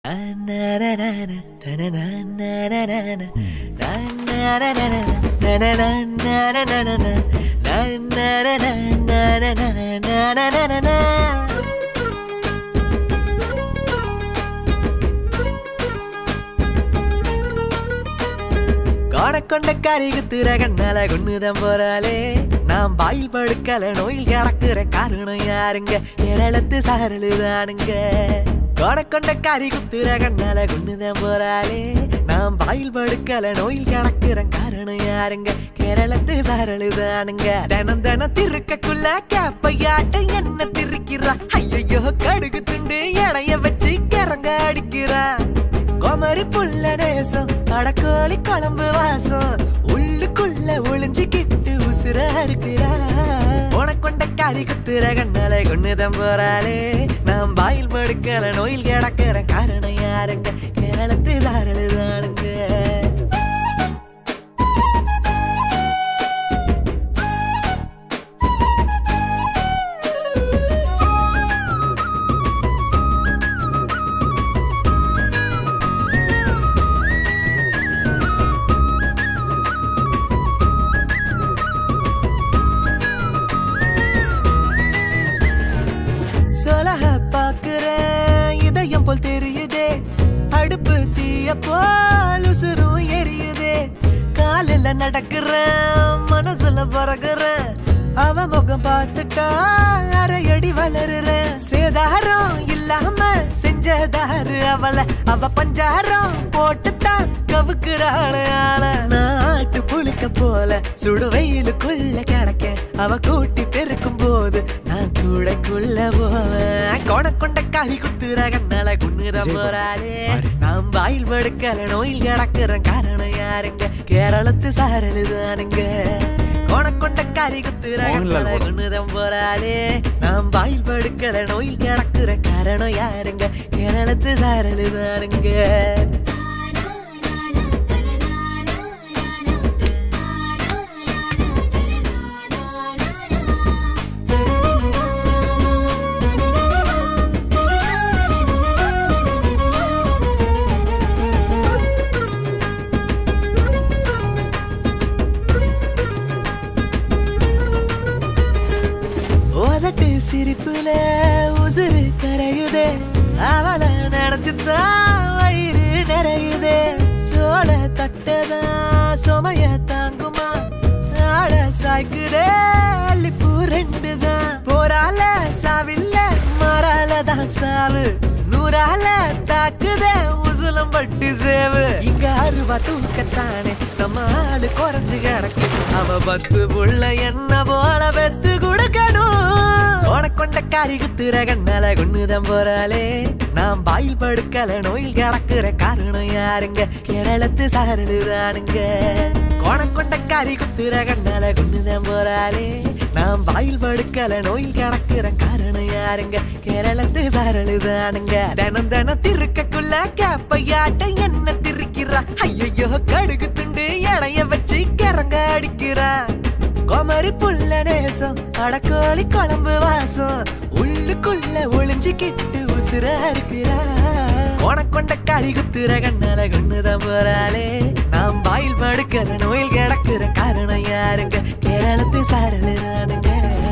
கொண்ட கறி குத்துற கண்ணால கொண்டுதான் போறாளே நான் பாயில் படுக்கல நோயில் கிடக்குற காரணம் யாருங்க கேரளத்து சாரலுதானுங்க கொண்ட கறி குத்துற கண்ணால கொண்டுதான் போறாளே நான் பாயில் படுக்கல நோயில் கிடக்குற காரணம் யாருங்க கேரளத்து சாரலுதானுங்க தினம் தினம் திருக்கக்குள்ள கேப்பையாட்ட என்ன திருக்கிறா ஐயோ கடுகு துண்டு எடைய வச்சு கிறங்க அடிக்கிறா கோமரி புள்ள நேசம் அடக்கோழி குழம்பு வாசம் உள்ளுக்குள்ள ஒளிஞ்சுக்கிட்டு உசுர இருக்கிறா உனக்கொண்ட கறி குத்துற கண்ணால கொண்டுதான் போறாளே நான் பாயில் படுக்கல நோயில் கிடக்கிற காரணம் யாருங்க கேரளத்து சாரலுதானுங்க சொலக பாக்குறேன் இதயம் போல் தெரியுதே அடுப்பு தீய போல் உசுரும் எரியுதே காலில் நடக்கிறேன் மனசுல பறக்குறேன் அவ முகம் பார்த்துட்டா அரையடி வளருறேன் சேதாரம் இல்லாம செஞ்சதாரு அவளை அவ பஞ்சாரம் போட்டுத்தான் கவுக்குறாள் ஆள நாட்டு புழுக்க போல சுடு வெயிலுக்குள்ள கிடக்க அவ கூட்டி பெருக்கும் போது நான் கூடைக்குள்ள போவேன் கொட கொண்ட கறி குத்துற கண்ணால குன்னுற போறாளே நான் வாயில் படுக்கல நோயில் கிடக்குற காரணம் யாருங்க கேரளத்து சாரலுதானுங்க கொட கொண்ட கறி குத்துற கண்ணால குன்னுதான் போறாளே நான் வாயில் படுக்கல நோயில் கிடக்குற காரணம் யாருங்க கேரளத்து சாரலுதானுங்க உதட்டு சிரிப்புல உசுறு கரையுதே அவளை நினைச்சுதான் வயிறு நிறையுதே சோள தட்டதா சுமைய தாங்குமா ஆள சாய்க்குதே அள்ளிப்பூ ரெண்டு தான் போரால சாவில்ல மறால தான் சாவு நூறால தாக்குதே உசுலம் பட்டு சேவு இங்க அருவா தூக்கத்தானே நம்ம ஆளு குறைஞ்சு கிடக்கு அவ பத்து புள்ள என்ன போல பெத்து கொடுக்கணும் உனக்கொண்ட காரி குத்துற கண்ணால கொண்டுதான் போறாளே நான் பாயில் படுக்கல நோயில் கிடக்குற காரணம் யாருங்க கேரளத்து சாரலுதானுங்க கொண்ட காரி குத்துற கண்ணால கொண்டுதான் போறாளே நான் பாயில் படுக்கல நோயில் கிடக்குற காரணம் யாருங்க கேரளத்து சாரலுதானுங்க தினம் தினம் திருக்கக்குள்ள கேப்பையாட்ட என்ன திருக்கிறா ஐயோ கடுகு துண்டு எடைய வச்சு கிறங்க அடிக்கிறா கோமரி புள்ள நேசம் அடக்கோழி குழம்பு வாசம் உள்ளுக்குள்ள ஒளிஞ்சுக்கிட்டு உசுர இருக்கிறா கொண்ட கறி குத்துற கண்ணால கொண்டுதான் போறாளே நாம் பாயில் படுக்கிற நோயில் கிடக்குற காரணம் யாருங்க கேரளத்து சாரலுதானுங்க